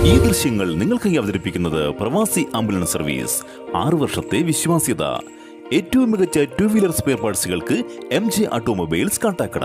ഈ ദൃശ്യങ്ങൾ നിങ്ങൾക്കായി അവതരിപ്പിക്കുന്നത് പ്രവാസി ആംബുലൻസ് സർവീസ് ആറു വർഷത്തെ വിശ്വാസ്യത ഏറ്റവും മികച്ച ടു വീലർ സ്പെയർ പാർട്സുകൾക്ക് M J automobiles Kattakada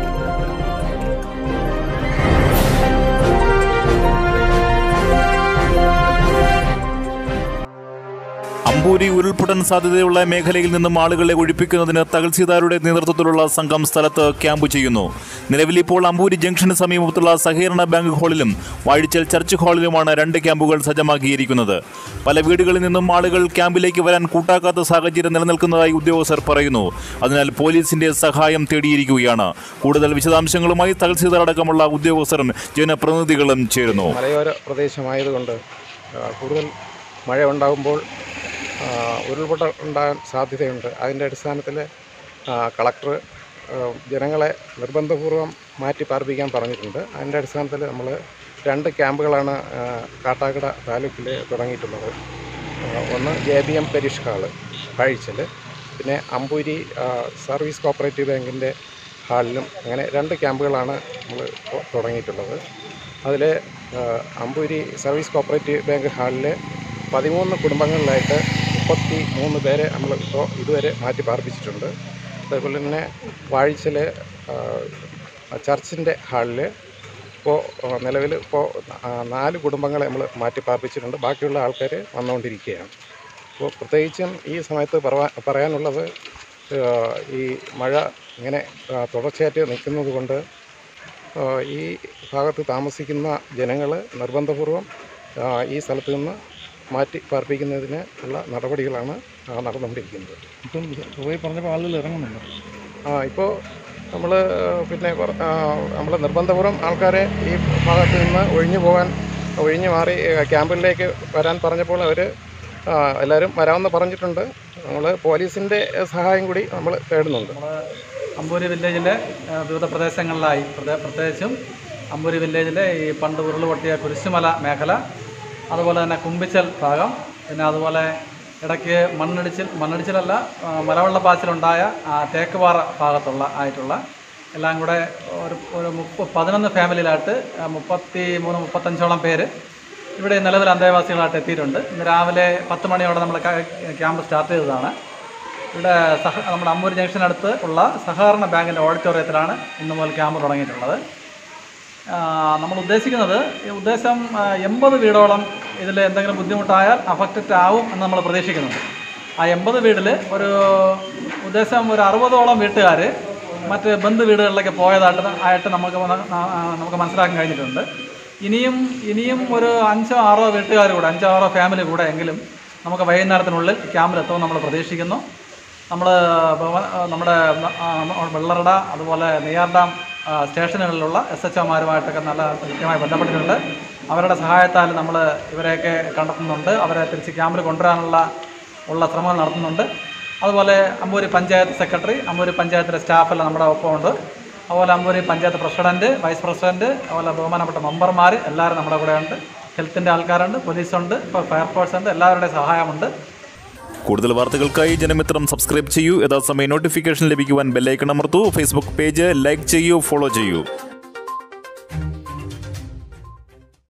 Amboori ഉരുൾപൊട്ടൻ സാധ്യതയുള്ള മേഖലയിൽ നിന്നും ആളുകളെ ഒഴിപ്പിക്കുന്നതിന് തഹസിൽദാരുടെ നേതൃത്വത്തിലുള്ള സംഘം സ്ഥലത്ത് ക്യാമ്പ് ചെയ്യുന്നു നിലവിൽ ഇപ്പോൾ അമ്പൂരി ജംഗ്ഷന് സമീപത്തുള്ള സഹകരണ ബാങ്ക് ഹാളിലും വാഴിച്ചൽ ചർച്ച് ഹാളിലുമാണ് രണ്ട് ക്യാമ്പുകൾ സജ്ജമാക്കിയിരിക്കുന്നത് പല വീടുകളിൽ നിന്നും ആളുകൾ ക്യാമ്പിലേക്ക് വരാൻ കൂട്ടാക്കാത്ത സാഹചര്യം നിലനിൽക്കുന്നതായി ഉദ്യോഗസ്ഥർ പറയുന്നു അതിനാൽ പോലീസിന്റെ സഹായം തേടിയിരിക്കുകയാണ് കൂടുതൽ വിശദാംശങ്ങളുമായി തഹസിൽദാർ അടക്കമുള്ള ഉദ്യോഗസ്ഥരും ജനപ്രതിനിധികളും ചേരുന്നു മലയോര പ്രദേശമായതുകൊണ്ട് ആ, കൂടുതൽ മഴ ഉണ്ടാകുമ്പോൾ ആ, ഉരുൾപൊട്ടൽ ഉണ്ടാകാൻ സാധ്യതയുണ്ട് അതിൻ്റെ അടിസ്ഥാനത്തിൽ കളക്ടർ ജനങ്ങളെ നിർബന്ധപൂർവം മാറ്റി പാർപ്പിക്കാൻ പറഞ്ഞിട്ടുണ്ട് അതിൻ്റെ അടിസ്ഥാനത്തിൽ നമ്മൾ രണ്ട് ക്യാമ്പുകളാണ് ആ, കാട്ടാക്കട താലൂക്കിൽ തുടങ്ങിയിട്ടുള്ളത് ആ, ഒന്ന് J B M parish hall പഴിച്ചൽ പിന്നെ അമ്പൂരി ആ, സർവീസ് കോപ്പറേറ്റീവ് ബാങ്കിൻ്റെ ഹാളിലും അങ്ങനെ രണ്ട് ക്യാമ്പുകളാണ് നമ്മൾ തുടങ്ങിയിട്ടുള്ളത് അതിൽ അമ്പൂരി സർവീസ് കോപ്പറേറ്റീവ് ബാങ്ക് ഹാളിൽ പതിമൂന്ന് കുടുംബങ്ങളിലായിട്ട് മുപ്പത്തി മൂന്ന് പേരെ നമ്മൾ ഇപ്പോൾ ഇതുവരെ മാറ്റി പാർപ്പിച്ചിട്ടുണ്ട് അതേപോലെ തന്നെ വാഴിച്ചൽ ചർച്ചിൻ്റെ ഹാളിൽ ഇപ്പോൾ നിലവിൽ ഇപ്പോൾ നാല് കുടുംബങ്ങളെ നമ്മൾ മാറ്റി പാർപ്പിച്ചിട്ടുണ്ട് ബാക്കിയുള്ള ആൾക്കാർ വന്നുകൊണ്ടിരിക്കുകയാണ് അപ്പോൾ പ്രത്യേകിച്ചും ഈ സമയത്ത് പറവാ പറയാനുള്ളത് ആ, ഈ മഴ ഇങ്ങനെ ആ, തുടർച്ചയായിട്ട് നിൽക്കുന്നത് കൊണ്ട് ആ, ഈ ഭാഗത്ത് താമസിക്കുന്ന ജനങ്ങൾ നിർബന്ധപൂർവം ആ, ഈ സ്ഥലത്ത് നിന്ന് മാറ്റി പാർപ്പിക്കുന്നതിന് ഉള്ള നടപടികളാണ് ആ, നടന്നുകൊണ്ടിരിക്കുന്നത് ഇപ്പം പോയി പറഞ്ഞപ്പോൾ ആളുകൾ ഇറങ്ങുന്നുണ്ട് ആ ഇപ്പോൾ നമ്മൾ പിന്നെ നമ്മൾ നിർബന്ധപൂർവ്വം ആൾക്കാരെ ഈ ഭാഗത്ത് നിന്ന് ഒഴിഞ്ഞു പോകാൻ ഒഴിഞ്ഞു മാറി ആ, ക്യാമ്പിലേക്ക് വരാൻ പറഞ്ഞപ്പോൾ അവർ എല്ലാവരും വരാമെന്ന് പറഞ്ഞിട്ടുണ്ട് നമ്മൾ പോലീസിൻ്റെ സഹായം കൂടി നമ്മൾ തേടുന്നുണ്ട് നമ്മൾ അമ്പൂരി വില്ലേജിലെ ആ, വിവിധ പ്രദേശങ്ങളിലായി പ്രത്യേക- പ്രത്യേകിച്ചും അമ്പൂരി വില്ലേജിലെ ഈ പണ്ട് ഉരുളുപൊട്ടിയ കുരിശുമല മേഖല അതുപോലെ തന്നെ കുമ്പിച്ചൽ ഭാഗം പിന്നെ അതുപോലെ ഇടയ്ക്ക് മണ്ണിടിച്ചിൽ മണ്ണിടിച്ചിലല്ല ആ, മലവെള്ളപ്പാച്ചിലുണ്ടായ ആ, തേക്കുപാറ ഭാഗത്തുള്ള ആയിട്ടുള്ള എല്ലാം കൂടെ ഒരു ഒരു മുപ്പ പതിനൊന്ന് ഫാമിലിയിലായിട്ട് ആ, മുപ്പത്തി മൂന്ന് മുപ്പത്തഞ്ചോളം പേര് ഇവിടെ നിലവിൽ അന്തേവാസികളായിട്ട് എത്തിയിട്ടുണ്ട് ഇന്ന് രാവിലെ പത്ത് മണിയോടെ നമ്മൾ ക്യാമ്പ് സ്റ്റാർട്ട് ചെയ്തതാണ് ഇവിടെ സഹ നമ്മുടെ അമ്മൂർ ജംഗ്ഷനടുത്ത് ഉള്ള സഹകരണ ബാങ്കിൻ്റെ ഓഡിറ്റോറിയത്തിലാണ് ഇന്ന് മുതൽ ക്യാമ്പ് തുടങ്ങിയിട്ടുള്ളത് ആ, നമ്മൾ ഉദ്ദേശിക്കുന്നത് ഈ ഉദ്ദേശം ആ, എൺപത് വീടോളം ഇതിൽ എന്തെങ്കിലും ബുദ്ധിമുട്ടായാൽ അഫക്റ്റഡ് ആവും എന്ന് നമ്മൾ പ്രതീക്ഷിക്കുന്നുണ്ട് ആ എൺപത് വീട്ടിൽ ഒരു ഉദ്ദേശം ഒരു അറുപതോളം വീട്ടുകാർ മറ്റ് ബന്ധു വീടുകളിലേക്ക് പോയതായിട്ട് ആയിട്ട് നമുക്ക് മന- ആ, ആ, നമുക്ക് മനസ്സിലാക്കാൻ കഴിഞ്ഞിട്ടുണ്ട് ഇനിയും ഇനിയും ഒരു അഞ്ചോ ആറോ വീട്ടുകാർ കൂടെ അഞ്ചോ ആറോ ഫാമിലി കൂടെ എങ്കിലും നമുക്ക് വൈകുന്നേരത്തിനുള്ളിൽ ക്യാമ്പിലെത്തുമെന്ന് നമ്മൾ പ്രതീക്ഷിക്കുന്നു നമ്മൾ നമ്മുടെ ആ, വെള്ളറട അതുപോലെ നെയ്യാർ ഡാം ആ, സ്റ്റേഷനുകളിലുള്ള എസ് എച്ച് ഒമാരുമായിട്ടൊക്കെ നല്ല കൃത്യമായി ബന്ധപ്പെട്ടിട്ടുണ്ട് അവരുടെ സഹായത്താൽ നമ്മൾ ഇവരെയൊക്കെ കണ്ടെത്തുന്നുണ്ട് അവരെ തിരിച്ച് ക്യാമ്പിൽ കൊണ്ടുവരാനുള്ള ഉള്ള ശ്രമങ്ങൾ നടത്തുന്നുണ്ട് അതുപോലെ അമ്പൂരി പഞ്ചായത്ത് സെക്രട്ടറി അമ്പൂരി പഞ്ചായത്തിലെ സ്റ്റാഫെല്ലാം നമ്മുടെ ഒപ്പമുണ്ട് അതുപോലെ Amboori panchayat president vice president അതുപോലെ ബഹുമാനപ്പെട്ട മെമ്പർമാർ എല്ലാവരും നമ്മുടെ കൂടെ ഉണ്ട് ഹെൽത്തിൻ്റെ ആൾക്കാരുണ്ട് പോലീസുണ്ട് ഇപ്പോൾ ഫയർഫോഴ്സ് ഉണ്ട് എല്ലാവരുടെയും സഹായമുണ്ട് കൂടുതൽ വാർത്തകൾക്കായി ജനമിത്രം സബ്സ്ക്രൈബ് ചെയ്യൂ യഥാസമയം നോട്ടിഫിക്കേഷൻ ലഭിക്കുവാൻ ബെല്ലൈക്കൺ അമർത്തൂ ഫേസ്ബുക്ക് പേജ് ലൈക്ക് ചെയ്യൂ ഫോളോ ചെയ്യൂ